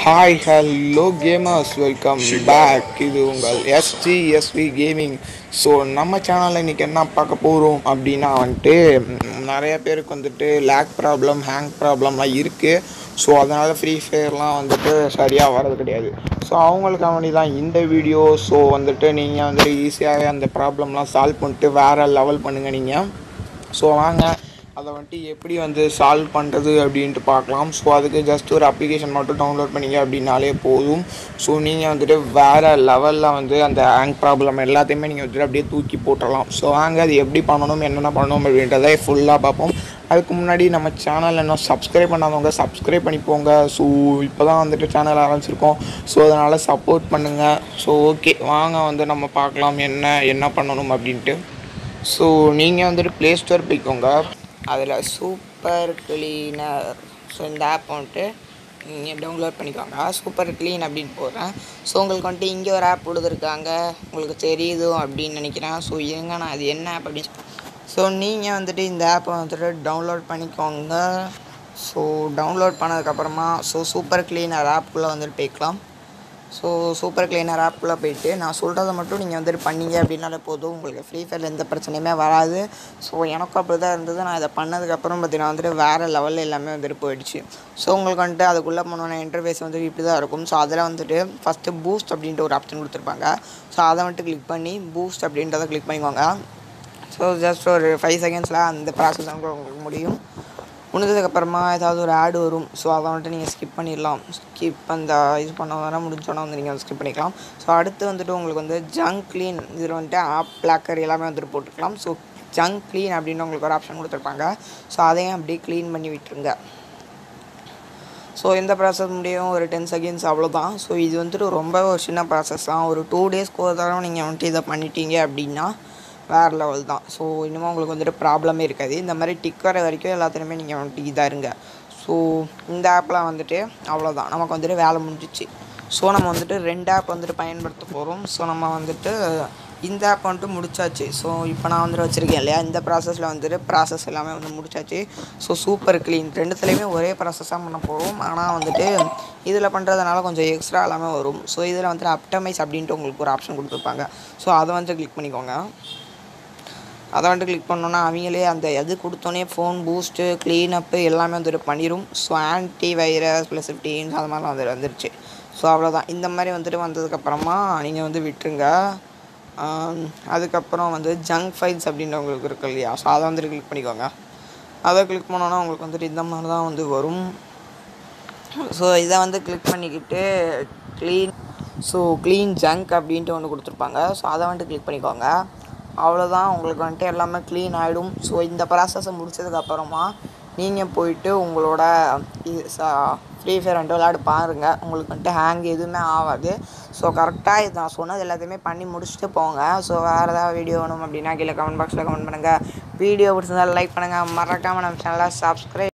hi hello gamers welcome back இது உங்கள் எஸ்ஜிஎஸ்வி gaming so நம்ம சேனலில் இன்றைக்கி என்ன பார்க்க போகிறோம் அப்படின்னா வந்துட்டு ம், நிறைய பேருக்கு வந்துட்டு லேக் ப்ராப்ளம் ஹேங் ப்ராப்ளம்லாம் இருக்குது ஸோ அதனால் ஃப்ரீ ஃபயர்லாம் வந்துட்டு சரியாக வர்றது கிடையாது ஸோ அவங்களுக்காக வேண்டி தான் இந்த வீடியோ ஸோ வந்துட்டு நீங்கள் வந்துட்டு ஈஸியாகவே அந்த ப்ராப்ளம்லாம் சால்வ் பண்ணிட்டு வேறு லெவல் பண்ணுங்கள் நீங்கள் ஸோ வாங்க அதை வந்துட்டு எப்படி வந்து சால்வ் பண்ணுறது அப்படின்ட்டு பார்க்கலாம் ஸோ அதுக்கு ஜஸ்ட் ஒரு அப்ளிகேஷன் மட்டும் டவுன்லோட் பண்ணிங்க அப்படின்னாலே போதும் ஸோ நீங்கள் வந்துட்டு வேறு லெவலில் வந்து அந்த ஹேங் ப்ராப்ளம் எல்லாத்தையுமே நீங்கள் வந்துட்டு அப்படியே தூக்கி போட்டுடலாம் ஸோ வாங்க அது எப்படி பண்ணணும் என்னென்ன பண்ணணும் அப்படின்றத ஃபுல்லாக பார்ப்போம் அதுக்கு முன்னாடி நம்ம சேனல் இன்னும் சப்ஸ்கிரைப் பண்ணாதவங்க சப்ஸ்கிரைப் பண்ணிப்போங்க ஸோ இப்போ தான் வந்துட்டு சேனல் ஆரம்பிச்சிருக்கோம் ஸோ அதனால் சப்போர்ட் பண்ணுங்கள் ஸோ ஓகே வாங்க வந்து நம்ம பார்க்கலாம் என்ன என்ன பண்ணணும் அப்படின்ட்டு ஸோ நீங்கள் வந்துட்டு ப்ளே ஸ்டோர் போய்க்கோங்க அதில் சூப்பர் கிளீனர் ஸோ இந்த ஆப் வந்துட்டு நீங்கள் டவுன்லோட் பண்ணிக்கோங்க சூப்பர் க்ளீன் அப்படின்னு போடுறேன் ஸோ உங்களுக்கு வந்துட்டு இங்கே ஒரு ஆப் கொடுத்துருக்காங்க உங்களுக்கு தெரியுது அப்படின்னு நினைக்கிறேன் ஸோ எங்க நான் அது என்ன ஆப் அப்படின்னு ஸோ நீங்கள் வந்துட்டு இந்த ஆப்பை வந்துட்டு டவுன்லோட் பண்ணிக்கோங்க ஸோ டவுன்லோட் பண்ணதுக்கப்புறமா ஸோ சூப்பர் கிளீனர் ஆப்புக்குள்ளே வந்துட்டு போய்க்கலாம் ஸோ சூப்பர் கிளீனர் ஆப்பில் போயிட்டு நான் சொல்கிறத மட்டும் நீங்கள் வந்துட்டு பண்ணீங்க அப்படின்னாலே போதும் உங்களுக்கு ஃப்ரீ ஃபயரில் எந்த பிரச்சனையுமே வராது ஸோ எனக்கும் அப்படி தான் இருந்தது நான் இதை பண்ணதுக்கப்புறம் பார்த்தீங்கன்னா வந்துட்டு வேறு லெவலில் எல்லாமே வந்துட்டு போயிடுச்சு ஸோ உங்களுக்கு வந்துட்டு அதுக்குள்ளே போனோன்னா இன்டர்ஃபேஸ் வந்துட்டு இப்படி தான் இருக்கும் ஸோ அதில் வந்துட்டு ஃபஸ்ட்டு பூஸ்ட் அப்படின்ட்டு ஒரு ஆப்ஷன் கொடுத்துருப்பாங்க ஸோ அதை வந்துட்டு கிளிக் பண்ணி பூஸ்ட் அப்படின்றத கிளிக் பண்ணிக்கோங்க ஸோ ஜஸ்ட் ஒரு ஃபைவ் செகண்ட்ஸில் அந்த ப்ராசஸ் வந்து உங்களுக்கு முடியும் முடிஞ்சதுக்கப்புறமா ஏதாவது ஒரு ஆடு வரும் ஸோ அதை வந்துட்டு நீங்கள் ஸ்கிப் பண்ணிடலாம் ஸ்கிப் அந்த இது பண்ண வர முடிஞ்சோன்னா வந்து நீங்கள் ஸ்கிப் பண்ணிக்கலாம் ஸோ அடுத்து வந்துட்டு உங்களுக்கு வந்து ஜங்க் க்ளீன் இதில் வந்துட்டு ஆப் பிளாக்கர் எல்லாமே வந்துட்டு போட்டுக்கலாம் ஸோ ஜங்க் க்ளீன் அப்படின்னு உங்களுக்கு ஒரு ஆப்ஷன் கொடுத்துருப்பாங்க ஸோ அதையும் அப்படியே க்ளீன் பண்ணி விட்டுருங்க ஸோ இந்த ப்ராசஸ் முடியும் ஒரு டென் செகண்ட்ஸ் அவ்வளோதான் ஸோ இது வந்துட்டு ரொம்ப ஒரு சின்ன ப்ராசஸ் தான் ஒரு டூ டேஸ்க்கு ஒரு தடவை நீங்கள் வந்துட்டு இதை பண்ணிட்டீங்க அப்படின்னா வேறு லெவல் தான் ஸோ இன்னமும் உங்களுக்கு வந்துட்டு ப்ராப்ளமே இருக்காது இந்த மாதிரி டிக் வர வரைக்கும் எல்லாத்துலேயுமே நீங்கள் வந்துட்டு இதாக இருங்க ஸோ இந்த ஆப்பில் வந்துட்டு அவ்வளோதான் நமக்கு வந்துட்டு வேலை முடிஞ்சிச்சு ஸோ நம்ம வந்துட்டு ரெண்டு ஆப் வந்துட்டு பயன்படுத்த போகிறோம் ஸோ நம்ம வந்துட்டு இந்த ஆப் வந்துட்டு முடிச்சாச்சு ஸோ இப்போ நான் வந்துட்டு வச்சுருக்கேன் இல்லையா இந்த ப்ராசஸில் வந்துட்டு ப்ராசஸ் எல்லாமே வந்து முடிச்சாச்சு ஸோ சூப்பர் க்ளீன் ரெண்டுத்துலேயுமே ஒரே ப்ராசஸாக பண்ண போகிறோம் ஆனால் வந்துட்டு இதில் பண்ணுறதுனால கொஞ்சம் எக்ஸ்ட்ரா எல்லாமே வரும் ஸோ இதில் வந்துட்டு அப்டமைஸ் அப்படின்ட்டு உங்களுக்கு ஒரு ஆப்ஷன் கொடுத்துருப்பாங்க ஸோ அதை வந்து கிளிக் பண்ணிக்கோங்க அதை வந்துட்டு கிளிக் பண்ணோன்னா அவங்களே அந்த எது கொடுத்தோன்னே ஃபோன் பூஸ்ட்டு க்ளீனப்பு எல்லாமே வந்துட்டு பண்ணிடும் ஸோ ஆன்டி வைரஸ் ப்ளஸ் டீன்ஸ் அது மாதிரிலாம் வந்துட்டு வந்துருச்சு ஸோ அவ்வளோதான் இந்த மாதிரி வந்துட்டு வந்ததுக்கப்புறமா நீங்கள் வந்து விட்டுருங்க ஆம், அதுக்கப்புறம் வந்து ஜங்க் ஃபைல்ஸ் அப்படின்னு உங்களுக்கு இருக்கு இல்லையா ஸோ அதை வந்துட்டு கிளிக் பண்ணிக்கோங்க அதை கிளிக் பண்ணோன்னா உங்களுக்கு வந்துட்டு இந்த மாதிரி தான் வந்து வரும் ஸோ இதை வந்து கிளிக் பண்ணிக்கிட்டு க்ளீன் ஸோ க்ளீன் ஜங்க் அப்படின்ட்டு ஒன்று கொடுத்துருப்பாங்க ஸோ அதை வந்துட்டு கிளிக் பண்ணிக்கோங்க அவ்வளோதான் உங்களுக்கு வந்துட்டு எல்லாமே க்ளீன் ஆகிடும் ஸோ இந்த ப்ராசஸை முடிச்சதுக்கப்புறமா நீங்கள் போயிட்டு உங்களோட இது ஃப்ரீ ஃபயர் வந்துட்டு விளையாடு பாருங்கள் உங்களுக்கு வந்துட்டு ஹேங் எதுவுமே ஆகாது ஸோ கரெக்டாக இது நான் சொன்னது எல்லாத்தையுமே பண்ணி முடிச்சுட்டு போங்க ஸோ வேறு ஏதாவது வீடியோ வேணும் அப்படின்னா கீழே கமெண்ட் பாக்ஸில் கமெண்ட் பண்ணுங்கள் வீடியோ பிடிச்சிருந்தாலும் லைக் பண்ணுங்கள் மறக்காமல் நம்ம சேனலை சப்ஸ்கிரைப்